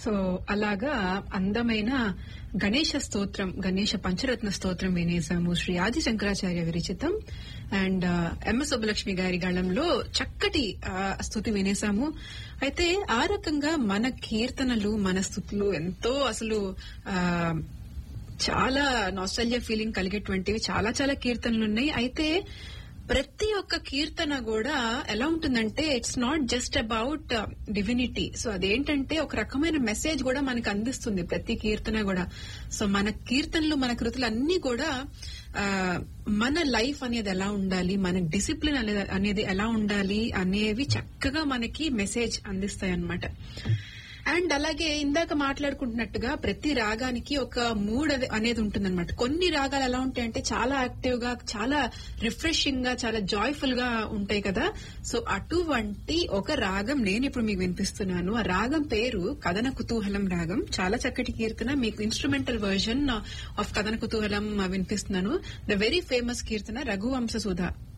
so అలాగా అందమైన గణేష స్తోత్రం గణేష పంచరత్న స్తోత్రం వినేసాము శ్రీ ఆది శంకరాచార్య విరచితం అండ్ ఎంఎస్ సుబ్బలక్ష్మి గారి గళంలో చక్కటి ఆ, స్తుతి వినేసాము అయితే ఆ రకంగా మన కీర్తనలు మన స్థుతులు ఎంతో అసలు ఆ చాలా నాస్టాలియా ఫీలింగ్ కలిగేటువంటివి చాలా చాలా కీర్తనలు ఉన్నాయి అయితే ప్రతి ఒక్క కీర్తన కూడా ఎలా ఉంటుందంటే it's not just about divinity so అదేంటంటే ఒక రకమైన మెసేజ్ కూడా మనకు అందిస్తుంది ప్రతి కీర్తన కూడా సో మన కీర్తనలు మన కృతులు అన్ని కూడా ఆ, మన లైఫ్ అనేది ఎలా ఉండాలి మన డిసిప్లిన్ అనేది అనేది ఎలా ఉండాలి అనేవి చక్కగా మనకి మెసేజ్ అందిస్తాయి అన్నమాట అండ్ అలాగే ఇందాక మాట్లాడుకుంటున్నట్టుగా ప్రతి రాగానికి ఒక మూడ్ అది- అనేది ఉంటుందన్నమాట కొన్ని రాగాలు ఎలా ఉంటాయంటే చాలా యాక్టివ్ గా చాలా రిఫ్రెషింగ్ గా చాలా జాయ్ఫుల్ గా ఉంటాయి కదా సో అటువంటి ఒక రాగం నేను ఇప్పుడు మీకు వినిపిస్తున్నాను ఆ రాగం పేరు కథన కుతూహలం రాగం చాలా చక్కటి కీర్తన మీకు ఇన్స్ట్రుమెంటల్ వర్జన్ ఆఫ్ కథన కుతూహలం వినిపిస్తున్నాను ద వెరీ ఫేమస్ కీర్తన రఘువంశ సుధ